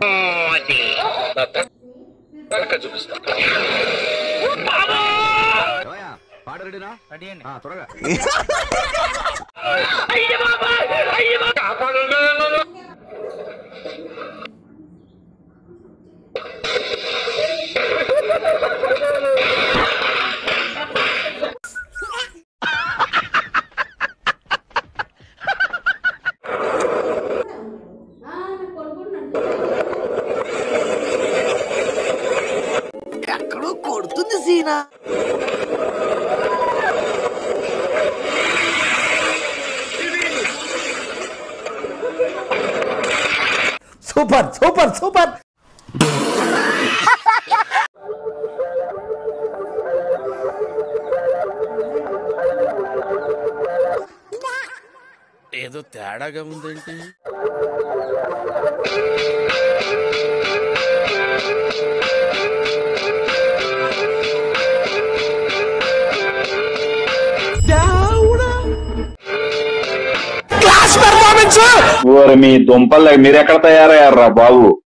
పాడరెడీనా త్వరగా ఎక్కడో కొడుతుంది సీనా సూపర్ సూపర్ సూపర్ ఏదో తేడాగా ఉందేంటి క్లాస్ పెర్ఫార్మెన్స్ ఓరి మీ దుంపలు మీరు ఎక్కడ తయారయ్యారా బాబు